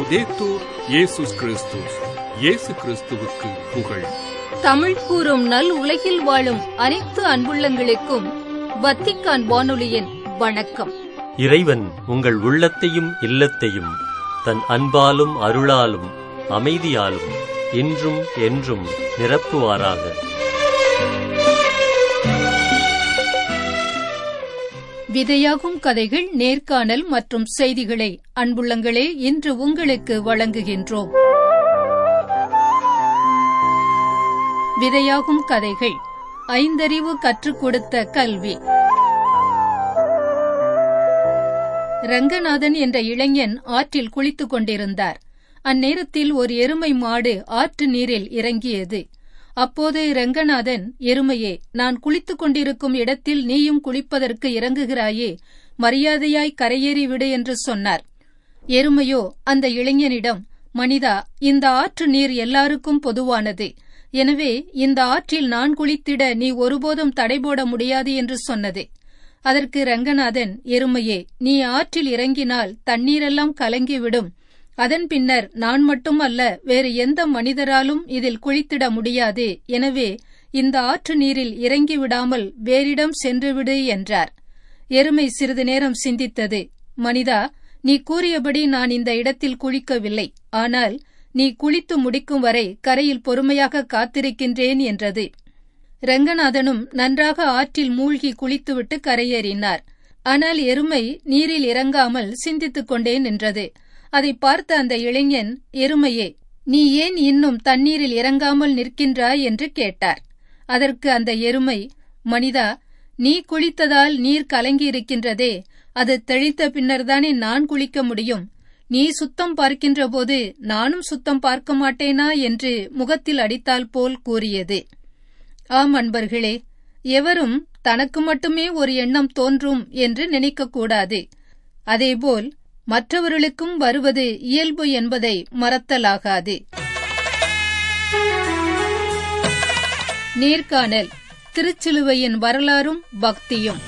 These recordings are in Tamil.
லவ்தேத்தூர் இயேசுஸ் கிறிஸ்துஸ் இயேசு கிறிஸ்துவுக்கு புகழ் தமிழ் கூறும் நல் உலகில் வாழும் அனைத்து அன்புள்ளங்களுக்கும் வத்திக்கான் வானொலியின் வணக்கம் இறைவன் உங்கள் உள்ளத்தையும் இல்லத்தையும் தன் அன்பாலும் அருளாலும் அமைதியாலும் இன்றும் என்றும் நிரப்புவாராக விதையாகும் கதைகள் நேர்காணல் மற்றும் செய்திகளை அன்புள்ளங்களே இன்று உங்களுக்கு வழங்குகின்றோம் விதையாகும் கதைகள் ஐந்தறிவு கற்றுக் கொடுத்த கல்வி ரங்கநாதன் என்ற இளைஞன் ஆற்றில் குளித்துக் கொண்டிருந்தார் அந்நேரத்தில் ஒரு எருமை மாடு ஆற்று நீரில் இறங்கியது அப்போது ரங்கநாதன் எருமையே நான் குளித்துக் கொண்டிருக்கும் இடத்தில் நீயும் குளிப்பதற்கு இறங்குகிறாயே மரியாதையாய் கரையேறி விடு என்று சொன்னார் எருமையோ அந்த இளைஞனிடம் மனிதா இந்த ஆற்று நீர் எல்லாருக்கும் பொதுவானது எனவே இந்த ஆற்றில் நான் குளித்திட நீ ஒருபோதும் தடை போட முடியாது என்று சொன்னது அதற்கு ரங்கநாதன் எருமையே நீ ஆற்றில் இறங்கினால் தண்ணீரெல்லாம் கலங்கிவிடும் அதன் பின்னர் நான் மட்டும் அல்ல வேறு எந்த மனிதராலும் இதில் குளித்திட முடியாது எனவே இந்த ஆற்று நீரில் இறங்கி விடாமல் வேறிடம் சென்றுவிடு என்றார் எருமை சிறிது நேரம் சிந்தித்தது மனிதா நீ கூறியபடி நான் இந்த இடத்தில் குளிக்கவில்லை ஆனால் நீ குளித்து முடிக்கும் வரை கரையில் பொறுமையாக காத்திருக்கின்றேன் என்றது ரங்கநாதனும் நன்றாக ஆற்றில் மூழ்கி குளித்துவிட்டு கரையேறினார் ஆனால் எருமை நீரில் இறங்காமல் சிந்தித்துக் கொண்டே நின்றது அதை பார்த்த அந்த இளைஞன் எருமையே நீ ஏன் இன்னும் தண்ணீரில் இறங்காமல் நிற்கின்றாய் என்று கேட்டார் அதற்கு அந்த எருமை மனிதா நீ குளித்ததால் நீர் கலங்கியிருக்கின்றதே அது தெளித்த பின்னர்தானே நான் குளிக்க முடியும் நீ சுத்தம் பார்க்கின்ற போது நானும் சுத்தம் பார்க்க மாட்டேனா என்று முகத்தில் அடித்தால் போல் கூறியது ஆம் அன்பர்களே எவரும் தனக்கு மட்டுமே ஒரு எண்ணம் தோன்றும் என்று நினைக்கக்கூடாது அதேபோல் மற்றவர்களுக்கும் வருவது இயல்பு என்பதை மறத்தலாகாது நேர்காணல் திருச்சிலுவையின் வரலாறும் பக்தியும்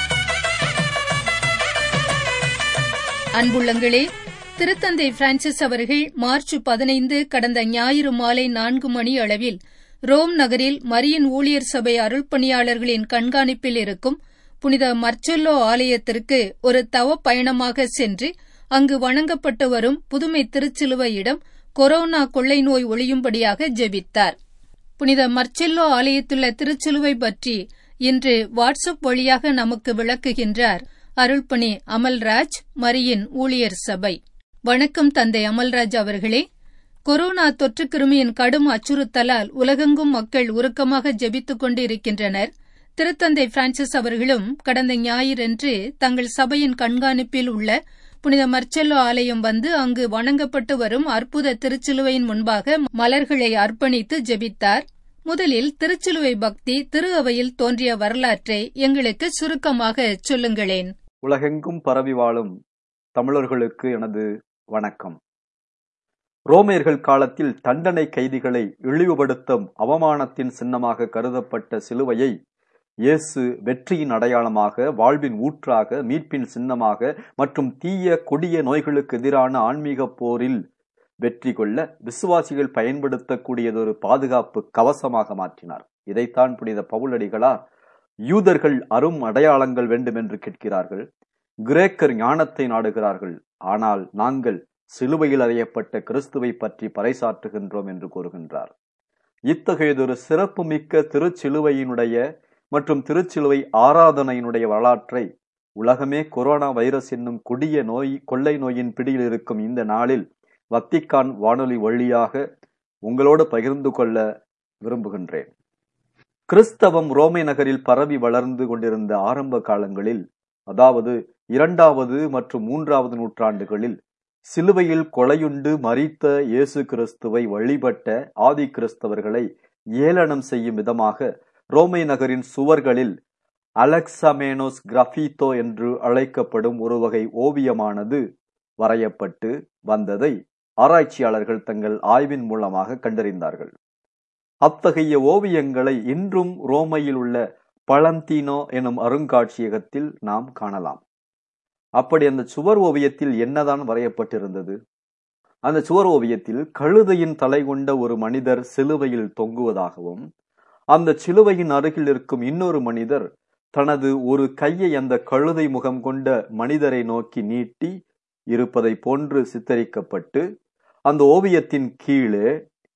அன்புள்ளங்களே திருத்தந்தை பிரான்சிஸ் அவர்கள் மார்ச் பதினைந்து கடந்த ஞாயிறு மாலை நான்கு மணி அளவில் ரோம் நகரில் மரியின் ஊழியர் சபை அருள்பணியாளர்களின் கண்காணிப்பில் இருக்கும் புனித மர்ச்செல்லோ ஆலயத்திற்கு ஒரு தவ பயணமாக சென்று அங்கு வணங்கப்பட்டு வரும் புதுமை திருச்சிலுவையிடம் கொரோனா கொள்ளை நோய் ஒழியும்படியாக ஜெபித்தார் புனித மர்ச்செல்லோ ஆலயத்துள்ள திருச்சிலுவை பற்றி இன்று வாட்ஸ்அப் வழியாக நமக்கு விளக்குகின்றார் அருள்பணி அமல்ராஜ் மரியின் ஊழியர் சபை வணக்கம் தந்தை அமல்ராஜ் அவர்களே கொரோனா தொற்று கிருமியின் கடும் அச்சுறுத்தலால் உலகெங்கும் மக்கள் உருக்கமாக ஜெபித்துக் கொண்டு இருக்கின்றனர் திருத்தந்தை பிரான்சிஸ் அவர்களும் கடந்த ஞாயிறன்று தங்கள் சபையின் கண்காணிப்பில் உள்ள புனித மர்ச்செல்லோ ஆலயம் வந்து அங்கு வணங்கப்பட்டு வரும் அற்புத திருச்சிலுவையின் முன்பாக மலர்களை அர்ப்பணித்து ஜெபித்தார் முதலில் திருச்சிலுவை பக்தி திரு அவையில் தோன்றிய வரலாற்றை எங்களுக்கு சுருக்கமாக சொல்லுங்களேன் உலகெங்கும் பரவி வாழும் தமிழர்களுக்கு எனது வணக்கம் ரோமையர்கள் காலத்தில் தண்டனை கைதிகளை இழிவுபடுத்தும் அவமானத்தின் சின்னமாக கருதப்பட்ட சிலுவையை இயேசு வெற்றியின் அடையாளமாக வாழ்வின் ஊற்றாக மீட்பின் சின்னமாக மற்றும் தீய கொடிய நோய்களுக்கு எதிரான ஆன்மீக போரில் வெற்றி கொள்ள விசுவாசிகள் பயன்படுத்தக்கூடியதொரு பாதுகாப்பு கவசமாக மாற்றினார் இதைத்தான் புனித பவுலடிகளார் யூதர்கள் அரும் அடையாளங்கள் வேண்டும் என்று கேட்கிறார்கள் கிரேக்கர் ஞானத்தை நாடுகிறார்கள் ஆனால் நாங்கள் சிலுவையில் அறியப்பட்ட கிறிஸ்துவை பற்றி பறைசாற்றுகின்றோம் என்று கூறுகின்றார் இத்தகையதொரு சிறப்புமிக்க திருச்சிலுவையினுடைய மற்றும் திருச்சிலுவை ஆராதனையினுடைய வரலாற்றை உலகமே கொரோனா வைரஸ் என்னும் கொடிய நோய் கொள்ளை நோயின் பிடியில் இருக்கும் இந்த நாளில் வத்திக்கான் வானொலி வழியாக உங்களோடு பகிர்ந்து கொள்ள விரும்புகின்றேன் கிறிஸ்தவம் ரோமை நகரில் பரவி வளர்ந்து கொண்டிருந்த ஆரம்ப காலங்களில் அதாவது இரண்டாவது மற்றும் மூன்றாவது நூற்றாண்டுகளில் சிலுவையில் கொலையுண்டு மறித்த இயேசு கிறிஸ்துவை வழிபட்ட ஆதி கிறிஸ்தவர்களை ஏளனம் செய்யும் விதமாக ரோமை நகரின் சுவர்களில் அலெக்சாமேனோஸ் கிராஃபித்தோ என்று அழைக்கப்படும் ஒரு வகை ஓவியமானது வரையப்பட்டு வந்ததை ஆராய்ச்சியாளர்கள் தங்கள் ஆய்வின் மூலமாக கண்டறிந்தார்கள் அத்தகைய ஓவியங்களை இன்றும் ரோமையில் உள்ள பழந்தீனோ எனும் அருங்காட்சியகத்தில் நாம் காணலாம் அப்படி அந்த சுவர் ஓவியத்தில் என்னதான் வரையப்பட்டிருந்தது அந்த சுவர் ஓவியத்தில் கழுதையின் தலை கொண்ட ஒரு மனிதர் சிலுவையில் தொங்குவதாகவும் அந்த சிலுவையின் அருகில் இருக்கும் இன்னொரு மனிதர் தனது ஒரு கையை அந்த கழுதை முகம் கொண்ட மனிதரை நோக்கி நீட்டி இருப்பதை போன்று சித்தரிக்கப்பட்டு அந்த ஓவியத்தின் கீழே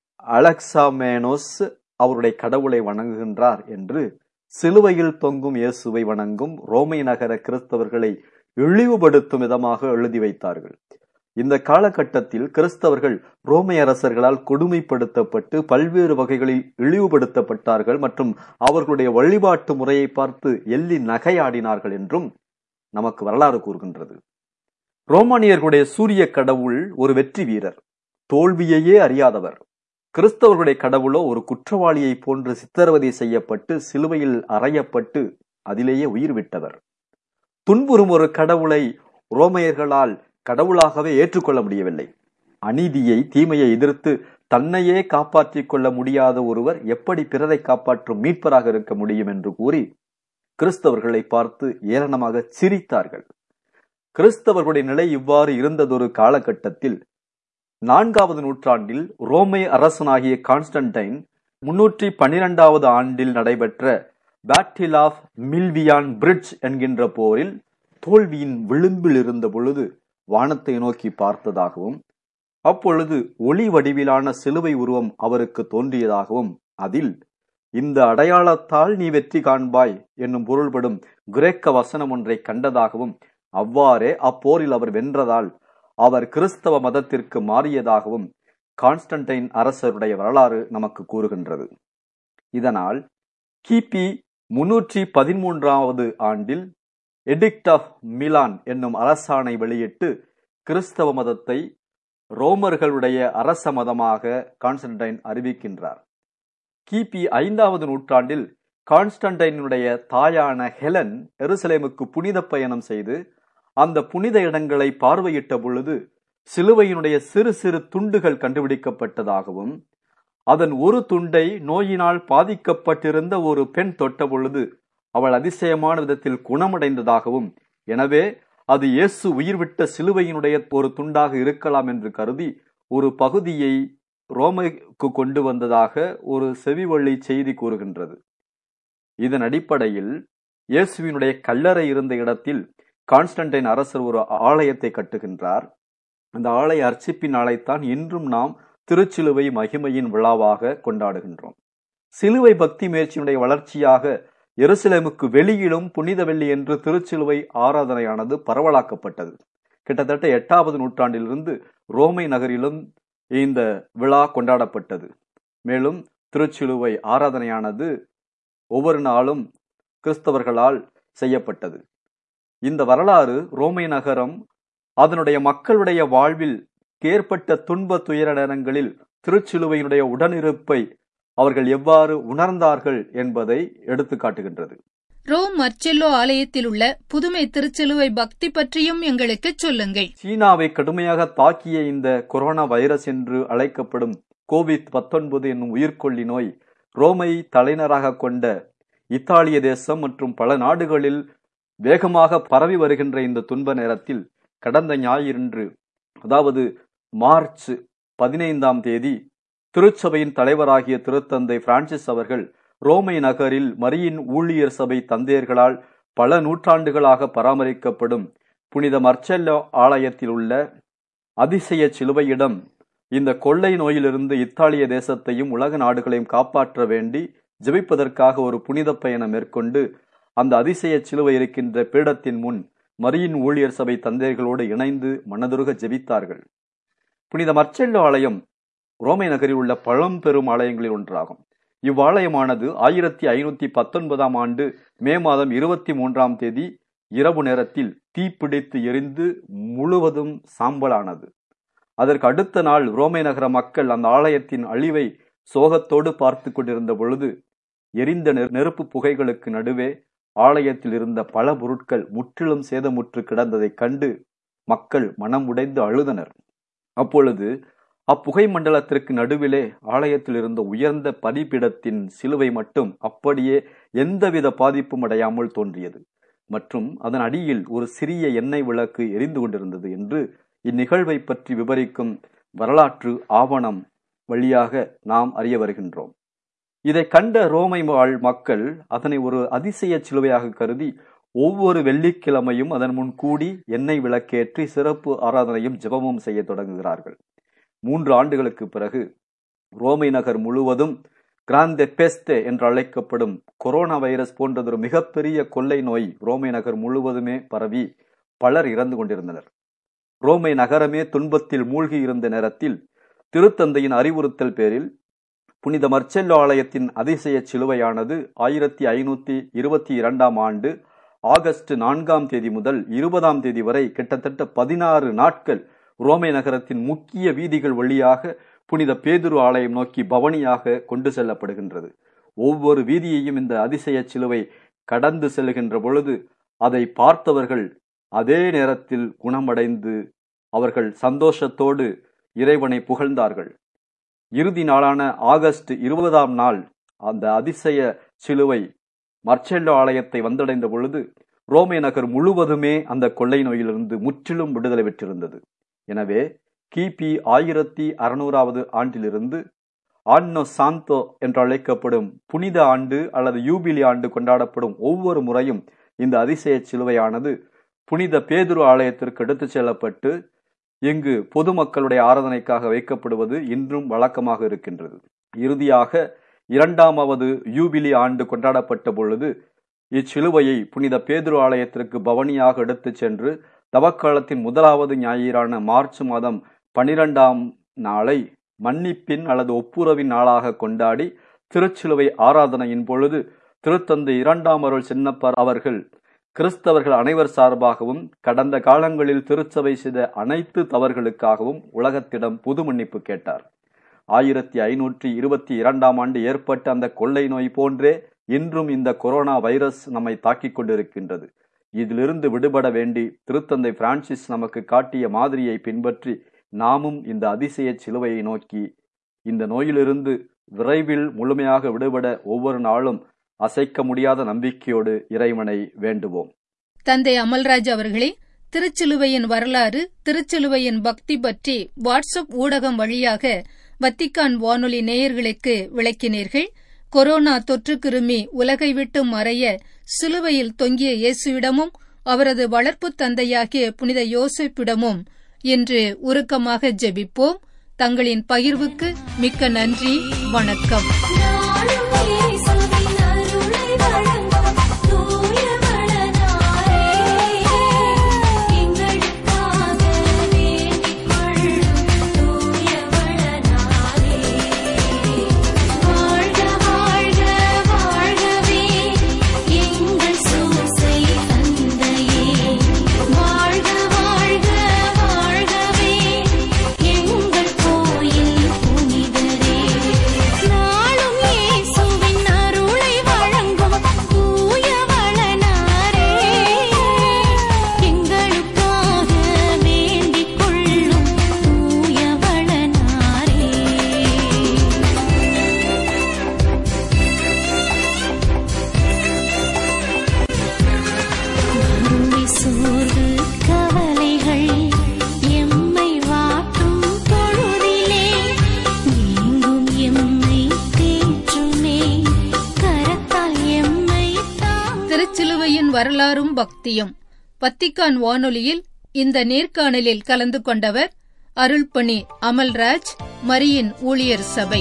அலெக்சாமேனோஸ் அவருடைய கடவுளை வணங்குகின்றார் என்று சிலுவையில் தொங்கும் இயேசுவை வணங்கும் ரோமை நகர கிறிஸ்தவர்களை இழிவுபடுத்தும் விதமாக எழுதி வைத்தார்கள் இந்த காலகட்டத்தில் கிறிஸ்தவர்கள் ரோமை அரசர்களால் கொடுமைப்படுத்தப்பட்டு பல்வேறு வகைகளில் இழிவுபடுத்தப்பட்டார்கள் மற்றும் அவர்களுடைய வழிபாட்டு முறையை பார்த்து எள்ளி நகையாடினார்கள் என்றும் நமக்கு வரலாறு கூறுகின்றது ரோமானியர்களுடைய சூரிய கடவுள் ஒரு வெற்றி வீரர் தோல்வியையே அறியாதவர் கிறிஸ்தவர்களுடைய கடவுளோ ஒரு குற்றவாளியை போன்று சித்திரவதை செய்யப்பட்டு சிலுவையில் அறையப்பட்டு அதிலேயே உயிர் விட்டவர் துன்புறும் ஒரு கடவுளை ரோமையர்களால் கடவுளாகவே ஏற்றுக்கொள்ள முடியவில்லை அநீதியை தீமையை எதிர்த்து தன்னையே காப்பாற்றிக் கொள்ள முடியாத ஒருவர் எப்படி பிறரை காப்பாற்றும் மீட்பராக இருக்க முடியும் என்று கூறி கிறிஸ்தவர்களை பார்த்து ஏளனமாக சிரித்தார்கள் கிறிஸ்தவர்களுடைய நிலை இவ்வாறு இருந்ததொரு காலகட்டத்தில் நான்காவது நூற்றாண்டில் ரோமை அரசனாகிய கான்ஸ்டன்டைன் முன்னூற்றி பன்னிரெண்டாவது ஆண்டில் நடைபெற்ற பேட்டில் ஆஃப் மில்வியான் பிரிட்ஜ் என்கின்ற போரில் தோல்வியின் விளிம்பில் இருந்த பொழுது வானத்தை நோக்கி பார்த்ததாகவும் அப்பொழுது ஒளி வடிவிலான சிலுவை உருவம் அவருக்கு தோன்றியதாகவும் அதில் இந்த அடையாளத்தால் நீ வெற்றி காண்பாய் என்னும் பொருள்படும் கிரேக்க வசனம் ஒன்றை கண்டதாகவும் அவ்வாறே அப்போரில் அவர் வென்றதால் அவர் கிறிஸ்தவ மதத்திற்கு மாறியதாகவும் கான்ஸ்டன்டைன் அரசருடைய வரலாறு நமக்கு கூறுகின்றது இதனால் கிபி முன்னூற்றி பதிமூன்றாவது ஆண்டில் எடிக்ட் ஆஃப் மிலான் என்னும் அரசாணை வெளியிட்டு கிறிஸ்தவ மதத்தை ரோமர்களுடைய அரச மதமாக கான்ஸ்டன்டைன் அறிவிக்கின்றார் கிபி ஐந்தாவது நூற்றாண்டில் கான்ஸ்டன்டைனுடைய தாயான ஹெலன் எருசலேமுக்கு புனித பயணம் செய்து அந்த புனித இடங்களை பார்வையிட்ட பொழுது சிலுவையினுடைய சிறு சிறு துண்டுகள் கண்டுபிடிக்கப்பட்டதாகவும் அதன் ஒரு துண்டை நோயினால் பாதிக்கப்பட்டிருந்த ஒரு பெண் தொட்ட பொழுது அவள் அதிசயமான விதத்தில் குணமடைந்ததாகவும் எனவே அது இயேசு உயிர்விட்ட சிலுவையினுடைய ஒரு துண்டாக இருக்கலாம் என்று கருதி ஒரு பகுதியை ரோமைக்கு கொண்டு வந்ததாக ஒரு செவிவழி செய்தி கூறுகின்றது இதன் அடிப்படையில் இயேசுவினுடைய கல்லறை இருந்த இடத்தில் கான்ஸ்டன்டைன் அரசர் ஒரு ஆலயத்தை கட்டுகின்றார் அந்த ஆலய அர்ச்சிப்பின் நாளைத்தான் இன்றும் நாம் திருச்சிலுவை மகிமையின் விழாவாக கொண்டாடுகின்றோம் சிலுவை பக்தி முயற்சியினுடைய வளர்ச்சியாக எருசலேமுக்கு வெளியிலும் புனித வெள்ளி என்று திருச்சிலுவை ஆராதனையானது பரவலாக்கப்பட்டது கிட்டத்தட்ட எட்டாவது நூற்றாண்டிலிருந்து ரோமை நகரிலும் இந்த விழா கொண்டாடப்பட்டது மேலும் திருச்சிலுவை ஆராதனையானது ஒவ்வொரு நாளும் கிறிஸ்தவர்களால் செய்யப்பட்டது இந்த வரலாறு ரோமை நகரம் அதனுடைய மக்களுடைய வாழ்வில் ஏற்பட்ட துன்ப துயர நேரங்களில் திருச்சிலுவையினுடைய உடனிருப்பை அவர்கள் எவ்வாறு உணர்ந்தார்கள் என்பதை எடுத்து காட்டுகின்றது ரோம் மர்ச்செல்லோ ஆலயத்தில் உள்ள புதுமை திருச்சிலுவை பக்தி பற்றியும் எங்களுக்கு சொல்லுங்கள் சீனாவை கடுமையாக தாக்கிய இந்த கொரோனா வைரஸ் என்று அழைக்கப்படும் கோவிட் பத்தொன்பது என்னும் உயிர்கொல்லி நோய் ரோமை தலைநராக கொண்ட இத்தாலிய தேசம் மற்றும் பல நாடுகளில் வேகமாக பரவி வருகின்ற இந்த துன்ப நேரத்தில் கடந்த ஞாயிறன்று அதாவது மார்ச் பதினைந்தாம் தேதி திருச்சபையின் தலைவராகிய திருத்தந்தை பிரான்சிஸ் அவர்கள் ரோமை நகரில் மரியின் ஊழியர் சபை தந்தையர்களால் பல நூற்றாண்டுகளாக பராமரிக்கப்படும் புனித மர்ச்செல்லோ ஆலயத்தில் உள்ள அதிசய சிலுவையிடம் இந்த கொள்ளை நோயிலிருந்து இத்தாலிய தேசத்தையும் உலக நாடுகளையும் காப்பாற்ற வேண்டி ஜெபிப்பதற்காக ஒரு புனித பயணம் மேற்கொண்டு அந்த அதிசய சிலுவை இருக்கின்ற பீடத்தின் முன் மரியின் ஊழியர் சபை தந்தையர்களோடு இணைந்து மனதுருக ஜெபித்தார்கள் புனித மர்ச்செல்லோ ஆலயம் ரோமை நகரில் உள்ள பழம்பெரும் ஆலயங்களில் ஒன்றாகும் இவ்வாலயமானது ஆயிரத்தி ஐநூத்தி பத்தொன்பதாம் ஆண்டு மே மாதம் இருபத்தி மூன்றாம் தேதி இரவு நேரத்தில் தீப்பிடித்து எரிந்து முழுவதும் சாம்பலானது அதற்கு அடுத்த நாள் ரோமை நகர மக்கள் அந்த ஆலயத்தின் அழிவை சோகத்தோடு பார்த்து கொண்டிருந்த பொழுது எரிந்த நெருப்பு புகைகளுக்கு நடுவே ஆலயத்தில் இருந்த பல பொருட்கள் முற்றிலும் சேதமுற்று கிடந்ததைக் கண்டு மக்கள் மனம் உடைந்து அழுதனர் அப்பொழுது அப்புகை மண்டலத்திற்கு நடுவிலே ஆலயத்தில் இருந்த உயர்ந்த பதிப்பிடத்தின் சிலுவை மட்டும் அப்படியே எந்தவித பாதிப்பும் அடையாமல் தோன்றியது மற்றும் அதன் அடியில் ஒரு சிறிய எண்ணெய் விளக்கு எரிந்து கொண்டிருந்தது என்று இந்நிகழ்வை பற்றி விவரிக்கும் வரலாற்று ஆவணம் வழியாக நாம் அறிய வருகின்றோம் இதை கண்ட ரோமை வாழ் மக்கள் அதனை ஒரு அதிசய சிலுவையாக கருதி ஒவ்வொரு வெள்ளிக்கிழமையும் அதன் முன் கூடி எண்ணெய் விளக்கேற்றி சிறப்பு ஆராதனையும் ஜெபமும் செய்ய தொடங்குகிறார்கள் மூன்று ஆண்டுகளுக்கு பிறகு ரோமை நகர் முழுவதும் கிராந்தே பெஸ்தே என்று அழைக்கப்படும் கொரோனா வைரஸ் போன்றதொரு மிகப்பெரிய கொள்ளை நோய் ரோமை நகர் முழுவதுமே பரவி பலர் இறந்து கொண்டிருந்தனர் ரோமை நகரமே துன்பத்தில் மூழ்கி இருந்த நேரத்தில் திருத்தந்தையின் அறிவுறுத்தல் பேரில் புனித மர்ச்செல்லோ ஆலயத்தின் அதிசய சிலுவையானது ஆயிரத்தி ஐநூத்தி இருபத்தி இரண்டாம் ஆண்டு ஆகஸ்ட் நான்காம் தேதி முதல் இருபதாம் தேதி வரை கிட்டத்தட்ட பதினாறு நாட்கள் ரோமை நகரத்தின் முக்கிய வீதிகள் வழியாக புனித பேதுரு ஆலயம் நோக்கி பவனியாக கொண்டு செல்லப்படுகின்றது ஒவ்வொரு வீதியையும் இந்த அதிசய சிலுவை கடந்து செல்கின்ற பொழுது அதை பார்த்தவர்கள் அதே நேரத்தில் குணமடைந்து அவர்கள் சந்தோஷத்தோடு இறைவனை புகழ்ந்தார்கள் இறுதி நாளான ஆகஸ்ட் இருபதாம் நாள் அந்த அதிசய சிலுவை மர்ச்செல்லோ ஆலயத்தை வந்தடைந்த பொழுது ரோமே நகர் முழுவதுமே அந்த கொள்ளை நோயிலிருந்து முற்றிலும் விடுதலை பெற்றிருந்தது எனவே கிபி ஆயிரத்தி அறுநூறாவது ஆண்டிலிருந்து ஆன்னோ சாந்தோ என்று அழைக்கப்படும் புனித ஆண்டு அல்லது யூபிலி ஆண்டு கொண்டாடப்படும் ஒவ்வொரு முறையும் இந்த அதிசய சிலுவையானது புனித பேதுரு ஆலயத்திற்கு எடுத்துச் செல்லப்பட்டு இங்கு பொதுமக்களுடைய ஆராதனைக்காக வைக்கப்படுவது இன்றும் வழக்கமாக இருக்கின்றது இறுதியாக இரண்டாமாவது யூபிலி ஆண்டு கொண்டாடப்பட்ட பொழுது இச்சிலுவையை புனித பேதுரு ஆலயத்திற்கு பவனியாக எடுத்துச் சென்று தவக்காலத்தின் முதலாவது ஞாயிறான மார்ச் மாதம் பனிரெண்டாம் நாளை மன்னிப்பின் அல்லது ஒப்புரவின் நாளாக கொண்டாடி திருச்சிலுவை ஆராதனையின் பொழுது திருத்தந்தை இரண்டாம் அருள் சின்னப்பர் அவர்கள் கிறிஸ்தவர்கள் அனைவர் சார்பாகவும் கடந்த காலங்களில் திருச்சபை செய்த அனைத்து தவறுகளுக்காகவும் உலகத்திடம் புது மன்னிப்பு கேட்டார் ஆயிரத்தி ஐநூற்றி இருபத்தி இரண்டாம் ஆண்டு ஏற்பட்ட அந்த கொள்ளை நோய் போன்றே இன்றும் இந்த கொரோனா வைரஸ் நம்மை தாக்கிக் கொண்டிருக்கின்றது இதிலிருந்து விடுபட வேண்டி திருத்தந்தை பிரான்சிஸ் நமக்கு காட்டிய மாதிரியை பின்பற்றி நாமும் இந்த அதிசய சிலுவையை நோக்கி இந்த நோயிலிருந்து விரைவில் முழுமையாக விடுபட ஒவ்வொரு நாளும் அசைக்க முடியாத நம்பிக்கையோடு இறைவனை வேண்டுவோம் தந்தை அமல்ராஜ் அவர்களே திருச்சிலுவையின் வரலாறு திருச்சிலுவையின் பக்தி பற்றி வாட்ஸ்அப் ஊடகம் வழியாக வத்திக்கான் வானொலி நேயர்களுக்கு விளக்கினீர்கள் கொரோனா தொற்று கிருமி உலகை விட்டு மறைய சிலுவையில் தொங்கிய இயேசுவிடமும் அவரது வளர்ப்பு தந்தையாகிய புனித யோசிப்பிடமும் இன்று உருக்கமாக ஜெபிப்போம் தங்களின் பகிர்வுக்கு மிக்க நன்றி வணக்கம் திருச்சிலுவையின் வரலாறும் பக்தியும் வத்திக்கான் வானொலியில் இந்த நேர்காணலில் கலந்து கொண்டவர் அருள்பணி அமல்ராஜ் மரியின் ஊழியர் சபை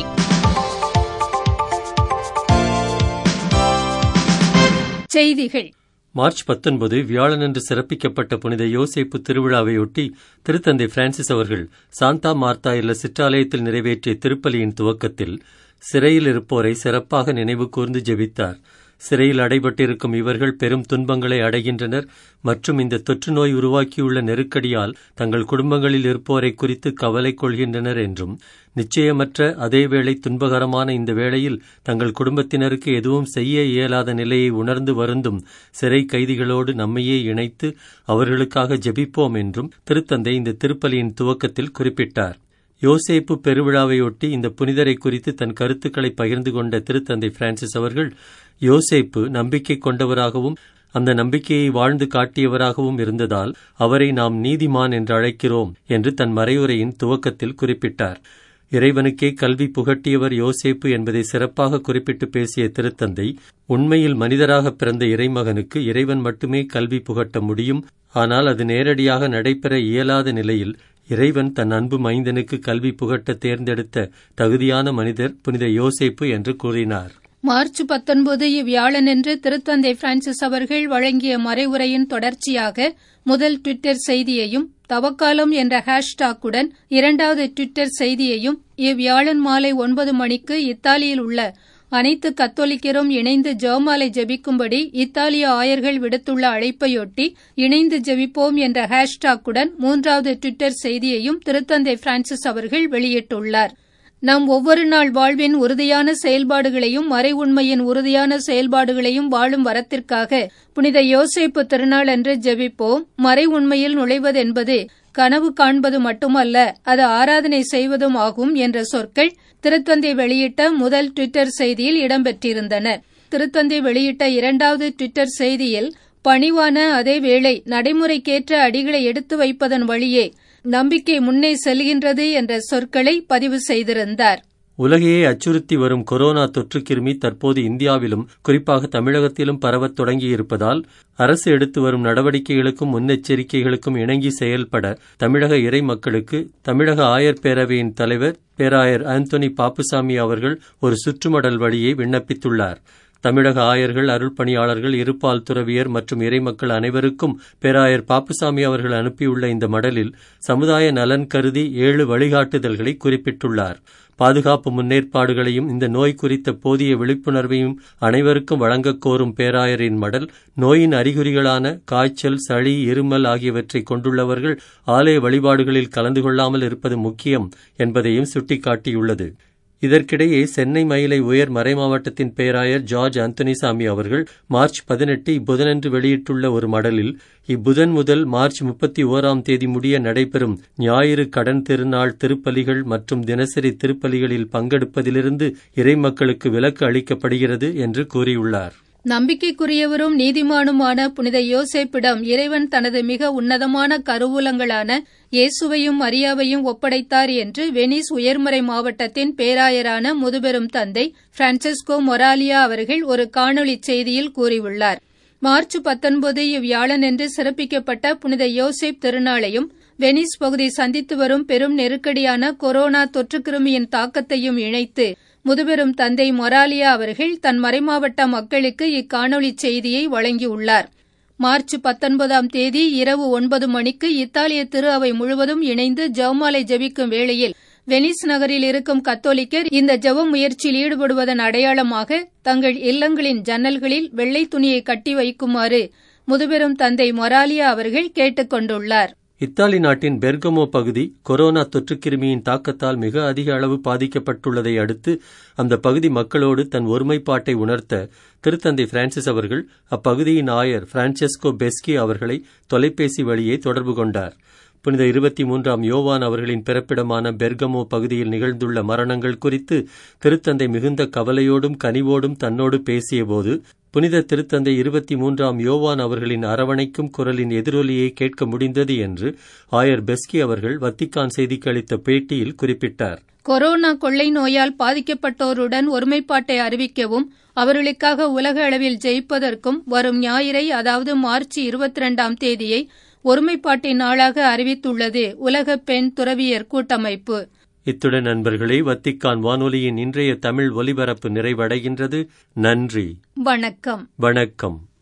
செய்திகள் மார்ச் பத்தொன்பது வியாழனன்று சிறப்பிக்கப்பட்ட புனித யோசேப்பு திருவிழாவையொட்டி திருத்தந்தை பிரான்சிஸ் அவர்கள் சாந்தா மார்த்தா இல்ல சிற்றாலயத்தில் நிறைவேற்றிய திருப்பலியின் துவக்கத்தில் சிறையில் இருப்போரை சிறப்பாக நினைவு கூர்ந்து ஜெபித்தார் சிறையில் அடைபட்டிருக்கும் இவர்கள் பெரும் துன்பங்களை அடைகின்றனர் மற்றும் இந்த தொற்று நோய் உருவாக்கியுள்ள நெருக்கடியால் தங்கள் குடும்பங்களில் இருப்போரை குறித்து கவலை கொள்கின்றனர் என்றும் நிச்சயமற்ற அதேவேளை துன்பகரமான இந்த வேளையில் தங்கள் குடும்பத்தினருக்கு எதுவும் செய்ய இயலாத நிலையை உணர்ந்து வருந்தும் சிறை கைதிகளோடு நம்மையே இணைத்து அவர்களுக்காக ஜெபிப்போம் என்றும் திருத்தந்தை இந்த திருப்பலியின் துவக்கத்தில் குறிப்பிட்டார் யோசேப்பு பெருவிழாவையொட்டி இந்த புனிதரை குறித்து தன் கருத்துக்களை பகிர்ந்து கொண்ட திருத்தந்தை பிரான்சிஸ் அவர்கள் யோசேப்பு நம்பிக்கை கொண்டவராகவும் அந்த நம்பிக்கையை வாழ்ந்து காட்டியவராகவும் இருந்ததால் அவரை நாம் நீதிமான் என்று அழைக்கிறோம் என்று தன் மறைவுரையின் துவக்கத்தில் குறிப்பிட்டார் இறைவனுக்கே கல்வி புகட்டியவர் யோசேப்பு என்பதை சிறப்பாக குறிப்பிட்டு பேசிய திருத்தந்தை உண்மையில் மனிதராக பிறந்த இறைமகனுக்கு இறைவன் மட்டுமே கல்வி புகட்ட முடியும் ஆனால் அது நேரடியாக நடைபெற இயலாத நிலையில் இறைவன் தன் அன்பு மைந்தனுக்கு கல்வி புகட்ட தேர்ந்தெடுத்த தகுதியான மனிதர் புனித யோசேப்பு என்று கூறினார் மார்ச் பத்தொன்பது இவ்வியாழனன்று திருத்தந்தை பிரான்சிஸ் அவர்கள் வழங்கிய மறைவுரையின் தொடர்ச்சியாக முதல் ட்விட்டர் செய்தியையும் தவக்காலம் என்ற ஹேஷ்டாக்குடன் இரண்டாவது ட்விட்டர் செய்தியையும் இவ்வியாழன் மாலை ஒன்பது மணிக்கு இத்தாலியில் உள்ள அனைத்து கத்தோலிக்கரும் இணைந்து ஜெபமாலை ஜெபிக்கும்படி இத்தாலிய ஆயர்கள் விடுத்துள்ள அழைப்பையொட்டி இணைந்து ஜெபிப்போம் என்ற ஹேஷ்டாக்குடன் மூன்றாவது ட்விட்டர் செய்தியையும் திருத்தந்தை பிரான்சிஸ் அவர்கள் வெளியிட்டுள்ளார் நம் ஒவ்வொரு நாள் வாழ்வின் உறுதியான செயல்பாடுகளையும் மறை உண்மையின் உறுதியான செயல்பாடுகளையும் வாழும் வரத்திற்காக புனித யோசேப்பு திருநாள் அன்று ஜெபிப்போம் மறை உண்மையில் நுழைவதென்பது கனவு காண்பது மட்டுமல்ல அது ஆராதனை செய்வதும் ஆகும் என்ற சொற்கள் திருத்தந்தை வெளியிட்ட முதல் ட்விட்டர் செய்தியில் இடம்பெற்றிருந்தன திருத்தந்தை வெளியிட்ட இரண்டாவது ட்விட்டர் செய்தியில் பணிவான அதே வேளை நடைமுறைக்கேற்ற அடிகளை எடுத்து வைப்பதன் வழியே நம்பிக்கை முன்னே செல்கின்றது என்ற சொற்களை பதிவு செய்திருந்தார் உலகையே அச்சுறுத்தி வரும் கொரோனா தொற்றுக்கிருமி தற்போது இந்தியாவிலும் குறிப்பாக தமிழகத்திலும் பரவத் தொடங்கியிருப்பதால் அரசு எடுத்து வரும் நடவடிக்கைகளுக்கும் முன்னெச்சரிக்கைகளுக்கும் இணங்கி செயல்பட தமிழக இறை மக்களுக்கு தமிழக ஆயர் பேரவையின் தலைவர் பேராயர் ஆந்தோனி பாப்புசாமி அவர்கள் ஒரு சுற்றுமடல் வழியை விண்ணப்பித்துள்ளார் தமிழக ஆயர்கள் அருள்பணியாளர்கள் இருப்பால் துறவியர் மற்றும் இறைமக்கள் அனைவருக்கும் பேராயர் பாப்புசாமி அவர்கள் அனுப்பியுள்ள இந்த மடலில் சமுதாய நலன் கருதி ஏழு வழிகாட்டுதல்களை குறிப்பிட்டுள்ளார் பாதுகாப்பு முன்னேற்பாடுகளையும் இந்த நோய் குறித்த போதிய விழிப்புணர்வையும் அனைவருக்கும் வழங்கக் கோரும் பேராயரின் மடல் நோயின் அறிகுறிகளான காய்ச்சல் சளி இருமல் ஆகியவற்றை கொண்டுள்ளவர்கள் ஆலய வழிபாடுகளில் கலந்து கொள்ளாமல் இருப்பது முக்கியம் என்பதையும் சுட்டிக்காட்டியுள்ளது இதற்கிடையே சென்னை மயிலை உயர் மறைமாவட்டத்தின் பேராயர் ஜார்ஜ் அந்தனிசாமி அவர்கள் மார்ச் பதினெட்டு இப்புதனன்று வெளியிட்டுள்ள ஒரு மடலில் இப்புதன் முதல் மார்ச் முப்பத்தி ஓராம் தேதி முடிய நடைபெறும் ஞாயிறு கடன் திருநாள் திருப்பலிகள் மற்றும் தினசரி திருப்பலிகளில் பங்கெடுப்பதிலிருந்து இறைமக்களுக்கு விலக்கு அளிக்கப்படுகிறது என்று கூறியுள்ளார் நம்பிக்கைக்குரியவரும் நீதிமானுமான புனித யோசேப்பிடம் இறைவன் தனது மிக உன்னதமான கருவூலங்களான இயேசுவையும் மரியாவையும் ஒப்படைத்தார் என்று வெனிஸ் உயர்மறை மாவட்டத்தின் பேராயரான முதுபெரும் தந்தை பிரான்சிஸ்கோ மொராலியா அவர்கள் ஒரு காணொலி செய்தியில் கூறியுள்ளார் மார்ச் பத்தொன்பது இவ்வியாழனன்று சிறப்பிக்கப்பட்ட புனித யோசேப் திருநாளையும் வெனிஸ் பகுதி சந்தித்து வரும் பெரும் நெருக்கடியான கொரோனா தொற்றுக்கிருமியின் தாக்கத்தையும் இணைத்து முதுபெரும் தந்தை மொராலியா அவர்கள் தன் மறைமாவட்ட மக்களுக்கு இக்காணொலி செய்தியை வழங்கியுள்ளார் மார்ச் பத்தொன்பதாம் தேதி இரவு ஒன்பது மணிக்கு இத்தாலிய திரு அவை முழுவதும் இணைந்து ஜெவமாலை ஜெபிக்கும் வேளையில் வெனிஸ் நகரில் இருக்கும் கத்தோலிக்கர் இந்த ஜெப முயற்சியில் ஈடுபடுவதன் அடையாளமாக தங்கள் இல்லங்களின் ஜன்னல்களில் வெள்ளை துணியை கட்டி வைக்குமாறு முதுபெரும் தந்தை மொராலியா அவர்கள் கேட்டுக் கொண்டுள்ளார் இத்தாலி நாட்டின் பெர்கமோ பகுதி கொரோனா தொற்றுக்கிருமியின் தாக்கத்தால் மிக அதிக அளவு பாதிக்கப்பட்டுள்ளதை அடுத்து அந்த பகுதி மக்களோடு தன் ஒருமைப்பாட்டை உணர்த்த திருத்தந்தை பிரான்சிஸ் அவர்கள் அப்பகுதியின் ஆயர் பிரான்செஸ்கோ பெஸ்கி அவர்களை தொலைபேசி வழியே தொடர்பு கொண்டார் புனித இருபத்தி மூன்றாம் யோவான் அவர்களின் பிறப்பிடமான பெர்கமோ பகுதியில் நிகழ்ந்துள்ள மரணங்கள் குறித்து திருத்தந்தை மிகுந்த கவலையோடும் கனிவோடும் தன்னோடு பேசியபோது புனித திருத்தந்தை இருபத்தி மூன்றாம் யோவான் அவர்களின் அரவணைக்கும் குரலின் எதிரொலியை கேட்க முடிந்தது என்று ஆயர் பெஸ்கி அவர்கள் வத்திக்கான் செய்திக்கு அளித்த பேட்டியில் குறிப்பிட்டார் கொரோனா கொள்ளை நோயால் பாதிக்கப்பட்டோருடன் ஒருமைப்பாட்டை அறிவிக்கவும் அவர்களுக்காக உலக அளவில் ஜெயிப்பதற்கும் வரும் ஞாயிறை அதாவது மார்ச் இருபத்தி இரண்டாம் தேதியை ஒருமைப்பாட்டின் நாளாக அறிவித்துள்ளது உலக பெண் துறவியர் கூட்டமைப்பு இத்துடன் நண்பர்களே வத்திக்கான் வானொலியின் இன்றைய தமிழ் ஒலிபரப்பு நிறைவடைகின்றது நன்றி வணக்கம் வணக்கம்